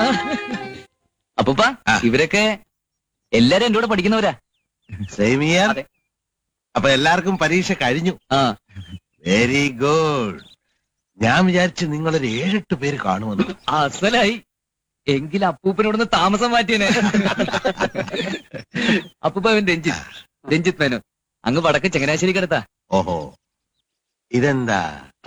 അപ്പൂപ്പ ആ. ഇവരൊക്കെ എല്ലാരും എന്റെ കൂടെ പഠിക്കുന്നവരാ സേമിയർ അതെ. അപ്പൊ എല്ലാവർക്കും പരീക്ഷ കഴിഞ്ഞു ആ വെരി ഗുഡ് ഞാൻ വിചാരിച്ചു നിങ്ങളൊരു ഏഴെട്ട് പേര് കാണുമെന്ന് അസലായി എങ്കിൽ അപ്പൂപ്പനോടൊന്ന് താമസം മാറ്റിയനെ അപ്പൂപ്പ അവൻ രഞ്ജിത്ത് രഞ്ജിത്ത് മേനോൻ അങ്ങ് വടക്ക് ചങ്ങനാശ്ശേരി കിടത്താ ഓഹോ ഇതെന്താ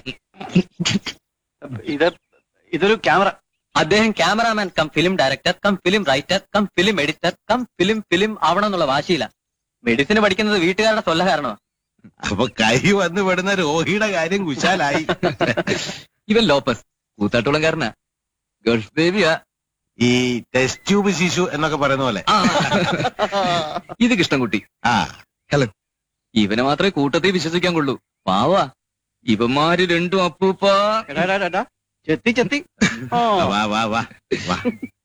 ഇത് ഇതൊരു ക്യാമറ അദ്ദേഹം cameraman cum film director cum film writer cum film editor cum film film ആവണം എന്നുള്ള വാശിയില്ല മെഡിസിന് പഠിക്കുന്നത് വീട്ടുകാരുടെ തൊല്ല കാരണമാണ് അപ്പൊ കൈ വന്ന് പെടുന്ന രോഹിയുടെ കാര്യം കുശാലായി ഇവൻ ലോപ്പസ് കൂത്താട്ടുളംകാരനാ ഗൾഫ് ബേബിയാ ഈ ടെസ്റ്റ് ട്യൂബ് ശിശു എന്നൊക്കെ പറയുന്ന പോലെ ആ. ഇത് കൃഷ്ണൻകുട്ടി ആ ഇവനെ മാത്രമേ കൂട്ടത്തിൽ വിശ്വസിക്കാൻ കൊള്ളൂ പാവാ ഇവന്മാര് രണ്ടും അപ്പൂപ്പ എടാ, എടാ, എടാ, എടാ. ചെത്തി ചെത്തി ആ. വാ വാ വാ വാ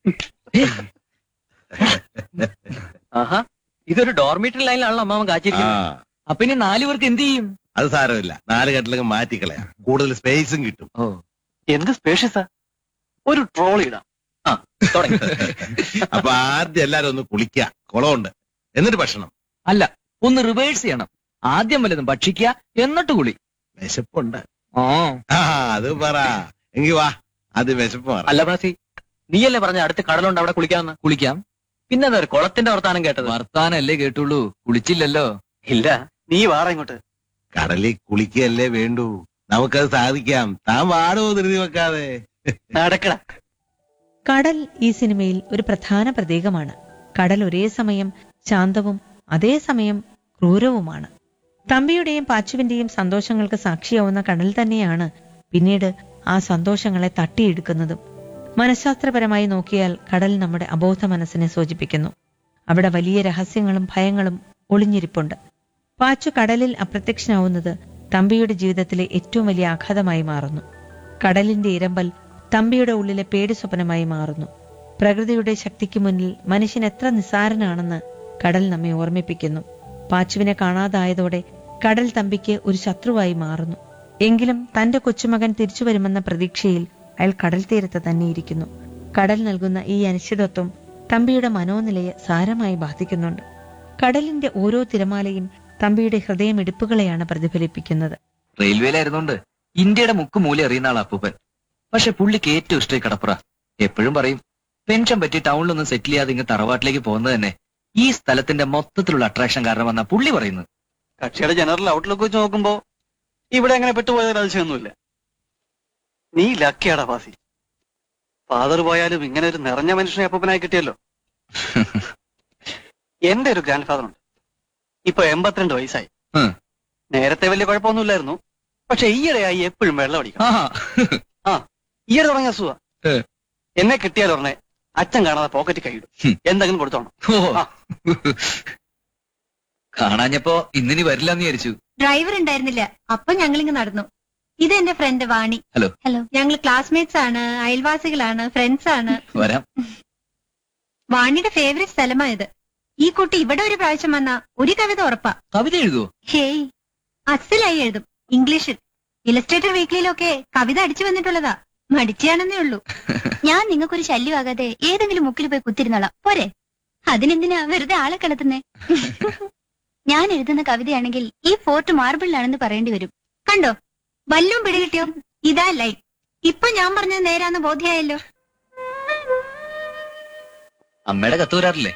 ആഹാ ഇതൊരു ഡോർമിറ്ററി ലൈനിലാണല്ലോ അമ്മാവൻ ആ കാച്ചിരിക്കുന്നത് അപ്പൊ ഇനി നാലു പേർക്ക് എന്ത് ചെയ്യും അത് സാരമില്ല നാല് കെട്ടിലങ്ങ് മാറ്റിക്കളയാം കൂടുതൽ സ്പേസും കിട്ടും ഓ എന്ത് സ്പേഷ്യസാ ഒരു ട്രോൾ ഇടാം തുടങ്ങി അപ്പൊ ആദ്യം എല്ലാരും ഒന്ന് കുളിക്കുക കുളമുണ്ട് എന്നിട്ട് ഭക്ഷണം അല്ല ഒന്ന് റിവേഴ്സ് ചെയ്യണം ആദ്യം വല്ലതും ഭക്ഷിക്കുക എന്നിട്ട് കുളി വിശപ്പുണ്ട് ആ ആ അത് പറ എങ്കി വാ അത് വിശപ്പ് മാറാം അല്ല ബാസി നീയല്ലേ പറഞ്ഞ അടുത്ത് കടലുണ്ട് അവിടെ കുളിക്കാമെന്ന് കുളിക്കാം പിന്നെ എന്താ ഒരു കുളത്തിന്റെ വർത്താനം കേട്ടത് വർത്താനല്ലേ കേട്ടുള്ളൂ കുളിച്ചില്ലല്ലോ ഇല്ല നീ വാറ ഇങ്ങോട്ട് കടലിൽ കുളിക്കുകയല്ലേ വേണ്ടൂ നമുക്കത് സാധിക്കാം താൻ വാടോ ധൃതി വെക്കാതെ നടക്കട കടൽ ഈ സിനിമയിൽ ഒരു പ്രധാന പ്രതീകമാണ് കടൽ ഒരേ സമയം ശാന്തവും അതേസമയം ക്രൂരവുമാണ് തമ്പിയുടെയും പാച്ചുവിന്റെയും സന്തോഷങ്ങൾക്ക് സാക്ഷിയാവുന്ന കടൽ തന്നെയാണ് പിന്നീട് ആ സന്തോഷങ്ങളെ തട്ടിയെടുക്കുന്നതും മനഃശാസ്ത്രപരമായി നോക്കിയാൽ കടൽ നമ്മുടെ അബോധ മനസ്സിനെ സൂചിപ്പിക്കുന്നു അവിടെ വലിയ രഹസ്യങ്ങളും ഭയങ്ങളും ഒളിഞ്ഞിരിപ്പുണ്ട് പാച്ചു കടലിൽ അപ്രത്യക്ഷനാവുന്നത് തമ്പിയുടെ ജീവിതത്തിലെ ഏറ്റവും വലിയ ആഘാതമായി മാറുന്നു കടലിന്റെ ഇരമ്പൽ തമ്പിയുടെ ഉള്ളിലെ പേടി സ്വപ്നമായി മാറുന്നു പ്രകൃതിയുടെ ശക്തിക്ക് മുന്നിൽ മനുഷ്യൻ എത്ര നിസ്സാരനാണെന്ന് കടൽ നമ്മെ ഓർമ്മിപ്പിക്കുന്നു പാച്ചുവിനെ കാണാതായതോടെ കടൽ തമ്പിക്ക് ഒരു ശത്രുവായി മാറുന്നു എങ്കിലും തന്റെ കൊച്ചുമകൻ തിരിച്ചു വരുമെന്ന പ്രതീക്ഷയിൽ അയാൾ കടൽ തീരത്ത് തന്നെ ഇരിക്കുന്നു കടൽ നൽകുന്ന ഈ അനിശ്ചിതത്വം തമ്പിയുടെ മനോനിലയെ സാരമായി ബാധിക്കുന്നുണ്ട് കടലിന്റെ ഓരോ തിരമാലയും തമ്പിയുടെ ഹൃദയമിടിപ്പുകളെയാണ് പ്രതിഫലിപ്പിക്കുന്നത് റെയിൽവേയിലായിരുന്നോണ്ട് ഇന്ത്യയുടെ മുക്ക് മൂല അറിയുന്ന ആളാ അപ്പൂപ്പൻ പക്ഷെ പുള്ളിക്ക് ഏറ്റവും ഇഷ്ടം ഈ കടപ്പുറ എപ്പോഴും പറയും പെൻഷൻ പറ്റി ടൗണിലൊന്നും സെറ്റിൽ ചെയ്യാതെ ഇങ്ങ് തറവാട്ടിലേക്ക് പോകുന്നത് തന്നെ ഈ സ്ഥലത്തിന്റെ മൊത്തത്തിലുള്ള അട്രാക്ഷൻ കാരണമെന്നാ പുള്ളി പറയുന്നത് കക്ഷിയുടെ ജനറൽ ഔട്ട്ലുക്ക് വെച്ച് നോക്കുമ്പോ ഇവിടെ അങ്ങനെ പെട്ടുപോയതിൽ അതിശയൊന്നുമില്ല നീ ലക്കിയാടാ ഫാസി ഫാദർ പോയാലും ഇങ്ങനെ ഒരു നിറഞ്ഞ മനുഷ്യനെ അപ്പനായി കിട്ടിയല്ലോ എന്റെ ഒരു ഗ്രാൻഡ് ഫാദർ ഉണ്ട് ഇപ്പൊ എൺപത്തിരണ്ട് വയസ്സായി ഉം. നേരത്തെ വലിയ കുഴപ്പമൊന്നുമില്ലായിരുന്നു പക്ഷെ ഈയിടെയായി എപ്പോഴും വെള്ളം അടിക്കണം ആ ഈയിടെ തുടങ്ങിയ അസുഖ ഏ. എന്നെ കിട്ടിയാൽ ഉടനെ അച്ഛൻ കാണാതെ പോക്കറ്റ് കൈയിടും ഹും. എന്തെങ്കിലും കൊടുത്തോണം ഓ ആ. കാണാഞ്ഞപ്പോ ഇന്നിനി വരില്ലെന്ന് വിചാരിച്ചു ഡ്രൈവർ ഉണ്ടായിരുന്നില്ല അപ്പൊ ഞങ്ങളിങ്ങ് നടന്നു ഇത് എന്റെ ഫ്രണ്ട് വാണി ഹലോ. ഹലോ ഞങ്ങൾ ക്ലാസ്മേറ്റ്സ് ആണ് അയൽവാസികളാണ് ഫ്രണ്ട്സ് ആണ് വരാം വാണിയുടെ ഫേവറേറ്റ് സ്ഥലമാ ഇത് ഈ കുട്ടി ഇവിടെ ഒരു പ്രാവശ്യം വന്ന ഒരു കവിത ഉറപ്പാ കവിത എഴുതുവോ ഹേയ് അസലായി എഴുതും ഇംഗ്ലീഷിൽ ഇലസ്ട്രേറ്റർ വീക്കിലിയിലൊക്കെ കവിത അടിച്ചു വന്നിട്ടുള്ളതാ മടിച്ചാണെന്നേ ഉള്ളൂ ഞാൻ നിങ്ങൾക്കൊരു ശല്യമാകാതെ ഏതെങ്കിലും മുക്കിൽ പോയി കുത്തിരുന്നോളാം പോരെ അതിനെന്തിനാ വെറുതെ ആളെ കിടത്തുന്നേ ഞാൻ എഴുതുന്ന കവിതയാണെങ്കിൽ ഈ ഫോർട്ട് മാർബിളിലാണെന്ന് പറയേണ്ടി വരും കണ്ടോ വല്ലും പിടികിട്ടിയോ ഇതാ ലൈൻ ഇപ്പൊ ഞാൻ പറഞ്ഞത് നേരാന്ന് ബോധ്യായല്ലോ അമ്മയുടെ കത്ത് വരാറില്ലേ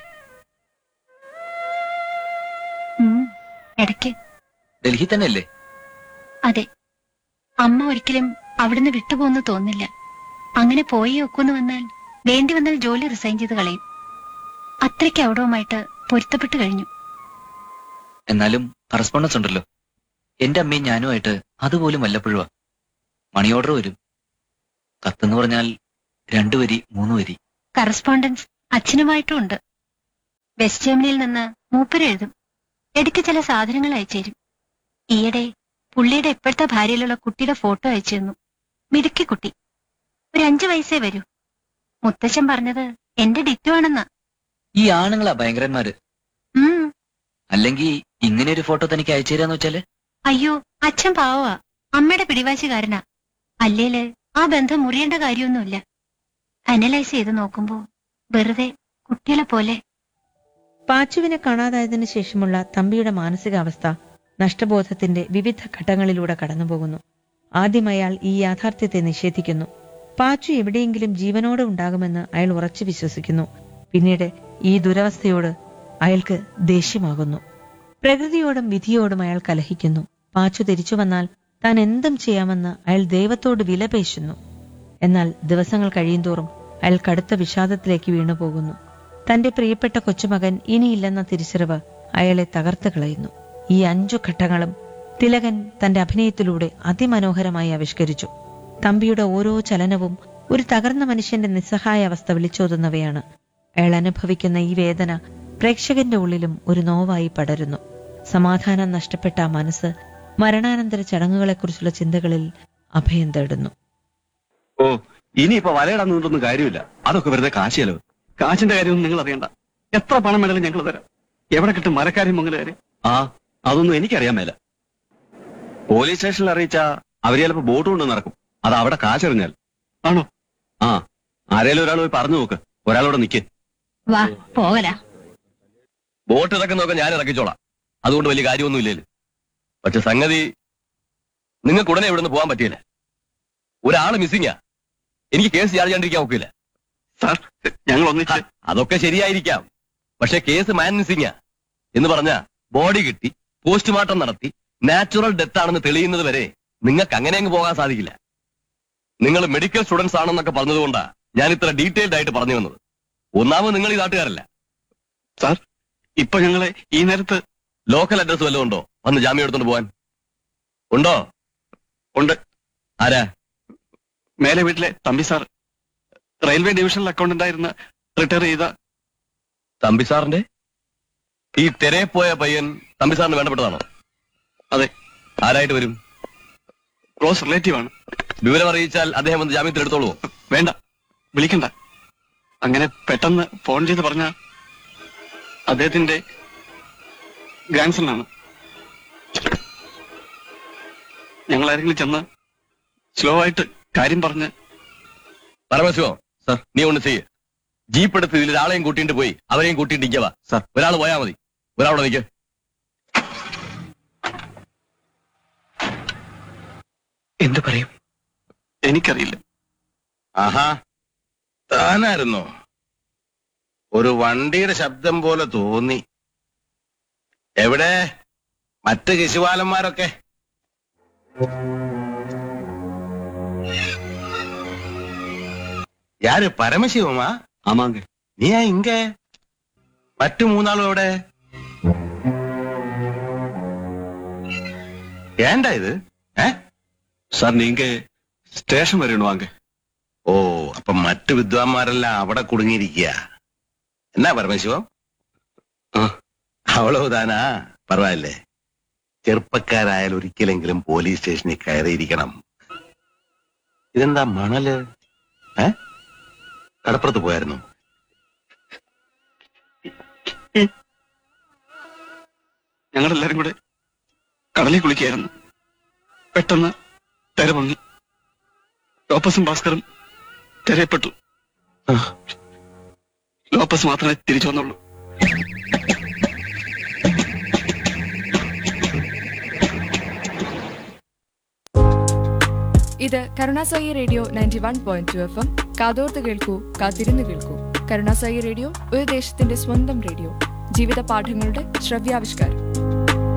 ഉം, ഇടയ്ക്ക് ഡൽഹി തന്നെയല്ലേ അതെ അമ്മ ഒരിക്കലും അവിടുന്ന് വിട്ടുപോകുന്നു തോന്നില്ല അങ്ങനെ പോയി ഒക്കുന്ന് വന്നാൽ വേണ്ടി വന്നാൽ ജോലി റിസൈൻ ചെയ്ത് കളയും അത്രയ്ക്ക് അവിടവുമായിട്ട് പൊരുത്തപ്പെട്ട് കഴിഞ്ഞു എന്നാലും കറസ്പോണ്ടൻസ് ഉണ്ടല്ലോ എന്റെ അമ്മയും ഞാനുമായിട്ട് അതുപോലും വല്ലപ്പോഴുവാ മണി ഓർഡർ വരും കത്തെന്ന് പറഞ്ഞാൽ രണ്ടു വരി മൂന്ന് വരി കറസ്പോണ്ടൻസ് അച്ഛനുമായിട്ടും ഉണ്ട് വെസ്റ്റ് ജർമ്മനിയിൽ നിന്ന് മൂപ്പര് എഴുതും ഇടയ്ക്ക് ചില സാധനങ്ങൾ അയച്ചുതരും ഈയിടെ പുള്ളിയുടെ ഇപ്പോഴത്തെ ഭാര്യയിലുള്ള കുട്ടിയുടെ ഫോട്ടോ അയച്ചു തന്നു മിടുക്കി കുട്ടി ഒരു അഞ്ചു വയസ്സേ വരൂ മുത്തച്ഛൻ പറഞ്ഞത് എന്റെ ഡിറ്റു ആണെന്നാ ഈ ആണുങ്ങളാ ഭയങ്കരന്മാര് ഉം അല്ലെങ്കിൽ ഇങ്ങനെ ഒരു ഫോട്ടോ തനിക്ക് അയച്ചു തരാന്ന് വെച്ചാല് അയ്യോ അച്ഛൻ പാവമാ അമ്മയുടെ പിടിവാശിക്കാരനാ അല്ലേല് ആ ബന്ധം മുറിയേണ്ട കാര്യമൊന്നുമില്ല അനലൈസ് ചെയ്ത് നോക്കുമ്പോ വെറുതെ കുട്ടികളെ പോലെ പാച്ചുവിനെ കാണാതായതിനു ശേഷമുള്ള തമ്പിയുടെ മാനസികാവസ്ഥ നഷ്ടബോധത്തിന്റെ വിവിധ ഘട്ടങ്ങളിലൂടെ കടന്നുപോകുന്നു ആദ്യം അയാൾ ഈ യാഥാർത്ഥ്യത്തെ നിഷേധിക്കുന്നു പാച്ചു എവിടെയെങ്കിലും ജീവനോടെ ഉണ്ടാകുമെന്ന് അയാൾ ഉറച്ചു വിശ്വസിക്കുന്നു പിന്നീട് ഈ ദുരവസ്ഥയോട് അയാൾക്ക് ദേഷ്യമാകുന്നു പ്രകൃതിയോടും വിധിയോടും അയാൾ കലഹിക്കുന്നു പാച്ചു തിരിച്ചു വന്നാൽ താൻ എന്തും ചെയ്യാമെന്ന് അയാൾ ദൈവത്തോട് വിലപേശുന്നു എന്നാൽ ദിവസങ്ങൾ കഴിയുന്തോറും അയാൾ കടുത്ത വിഷാദത്തിലേക്ക് വീണുപോകുന്നു തന്റെ പ്രിയപ്പെട്ട കൊച്ചുമകൻ ഇനിയില്ലെന്ന തിരിച്ചറിവ് അയാളെ തകർത്ത് കളയുന്നു ഈ അഞ്ചു ഘട്ടങ്ങളും തിലകൻ തന്റെ അഭിനയത്തിലൂടെ അതിമനോഹരമായി ആവിഷ്കരിച്ചു തമ്പിയുടെ ഓരോ ചലനവും ഒരു തകർന്ന മനുഷ്യന്റെ നിസ്സഹായ അവസ്ഥ വിളിച്ചോതുന്നവയാണ് അയാൾ അനുഭവിക്കുന്ന ഈ വേദന പ്രേക്ഷകന്റെ ഉള്ളിലും ഒരു നോവായി പടരുന്നു സമാധാനം നഷ്ടപ്പെട്ട ആ മനസ്സ് മരണാനന്തര ചടങ്ങുകളെക്കുറിച്ചുള്ള ചിന്തകളിൽ അഭയം തേടുന്നു ഓ ഇനിയിപ്പോ വലയിടാൻ നിന്നിട്ടൊന്നും കാര്യമില്ല അതൊക്കെ വെറുതെ കാശ് ചെലവ് കാശിന്റെ കാര്യമൊന്നും നിങ്ങൾ അറിയണ്ട എത്ര പണം വേണേലും ഞങ്ങൾ തരാം എവിടെ കിട്ടും മരക്കാരും മംഗലുകാരും ആ അതൊന്നും എനിക്കറിയാൻ മേല പോലീസ് സ്റ്റേഷനിൽ അറിയിച്ച അവര് ചിലപ്പോ ബോട്ട് കൊണ്ട് നടക്കും അത് അവിടെ കാശെറിഞ്ഞാൽ ആണോ ആ ആരേലും ഒരാൾ പോയി പറഞ്ഞു നോക്ക് ഒരാളോടെ നിക്ക് വാ പോകലാ ബോട്ട് ഇറക്കുന്നതൊക്കെ ഞാൻ ഇറക്കിച്ചോളാം അതുകൊണ്ട് വലിയ കാര്യമൊന്നും ഇല്ലല്ലോ പക്ഷെ സംഗതി നിങ്ങൾക്ക് ഉടനെ ഇവിടുന്ന് പോകാൻ പറ്റിയില്ല ഒരാള് മിസ്സിങ്ങാ എനിക്ക് കേസ് ചാർജ് ചെയ്യാണ്ടിരിക്കാൻ ഒക്കില്ല സാർ ഞങ്ങൾ ഒന്നിച്ച് അതൊക്കെ ശരിയായിരിക്കാം പക്ഷെ കേസ് മാൻ മിസ്സിങ്ങാ എന്ന് പറഞ്ഞ ബോഡി കിട്ടി പോസ്റ്റ്മോർട്ടം നടത്തി നാച്ചുറൽ ഡെത്ത് ആണെന്ന് തെളിയുന്നത് വരെ നിങ്ങൾക്ക് അങ്ങനെ അങ്ങ് പോകാൻ സാധിക്കില്ല നിങ്ങൾ മെഡിക്കൽ സ്റ്റുഡൻസ് ആണെന്നൊക്കെ പറഞ്ഞതുകൊണ്ടാ ഞാൻ ഇത്ര ഡീറ്റെയിൽഡ് ആയിട്ട് പറഞ്ഞു വന്നത് ഒന്നാമത് നിങ്ങൾ ഈ നാട്ടുകാരല്ല സാർ ഇപ്പൊ ഞങ്ങളെ ഈ നേരത്ത് ലോക്കൽ അഡ്രസ് വല്ലതും ഉണ്ടോ വന്ന് ജാമ്യം എടുത്തോണ്ട് പോവാൻ ഉണ്ടോ ഉണ്ട് ആരാ മേലെ വീട്ടിലെ Thampi sir railway divisional accountant ആയിരുന്ന റിട്ടയർ ചെയ്ത തമ്പി സാറിന്റെ ഈ തെരയെ പോയ പയ്യൻ തമ്പി സാറിന് വേണ്ടപ്പെട്ടതാണോ അതെ ആരായിട്ട് വരും ക്ലോസ് റിലേറ്റീവ് ആണ് വിവരം അറിയിച്ചാൽ അദ്ദേഹം വന്ന് ജാമ്യത്തിൽ എടുത്തോളൂ വേണ്ട വിളിക്കണ്ട അങ്ങനെ പെട്ടെന്ന് ഫോൺ ചെയ്ത് പറഞ്ഞ അദ്ദേഹത്തിന്റെ ഗ്രാൻഡ് ആണ് ഞങ്ങൾ ആരെങ്കിലും ചെന്ന് സ്ലോ ആയിട്ട് കാര്യം പറഞ്ഞ് പരമശിവം സാർ നീ ഒന്ന് ചെയ്യ് ജീപ്പ് എടുത്ത് ഇതിൽ ഒരാളെയും കൂട്ടിയിട്ട് പോയി അവരെയും കൂട്ടിയിട്ട് നിൽക്കവാ സാർ. ഒരാൾ പോയാൽ മതി ഒരാളവിടെ നിൽക്ക് എന്ത് പറയും എനിക്കറിയില്ല ആഹാ താനായിരുന്നോ ഒരു വണ്ടിയുടെ ശബ്ദം പോലെ തോന്നി എവിടെ മറ്റ് ശിശുപാലന്മാരൊക്കെ யாரு பரமசிவமா ആമാങ്ക நீ ஏன் இங்க மற்ற மூணாளும் எവിടെ ஏன்டா இது ഏ? സാർ നീങ്ക സ്റ്റേഷൻ വരെയാണ് വാങ്ക ഓ അപ്പൊ മറ്റു വിദ്വാൻമാരെല്ലാം അവിടെ കുടുങ്ങിയിരിക്കുക എന്നാ പരമശിവം ആ. അവളവുതാനാ പറവാല്ലേ ചെറുപ്പക്കാരായാൽ ഒരിക്കലെങ്കിലും പോലീസ് സ്റ്റേഷനിൽ കയറിയിരിക്കണം ഇതെന്താ മണല് ഏ കടപ്പുറത്ത് പോയായിരുന്നു ഞങ്ങൾ എല്ലാരും കൂടെ കടലിൽ കുളിക്കായിരുന്നു പെട്ടെന്ന് തെര പൊങ്ങി ലോപ്പസും ഭാസ്കറും തെരയപ്പെട്ടു ലോപ്പസ് മാത്രമേ തിരിച്ചു വന്നുള്ളൂ ഇത് കരുണാസായി radio ninety one point two F M കാതോർത്ത് കേൾക്കൂ കാത്തിരുന്ന് കേൾക്കൂ കരുണാസായി റേഡിയോ ഒരു ദേശത്തിന്റെ സ്വന്തം റേഡിയോ ജീവിത പാഠങ്ങളുടെ ശ്രവ്യാവിഷ്കാരം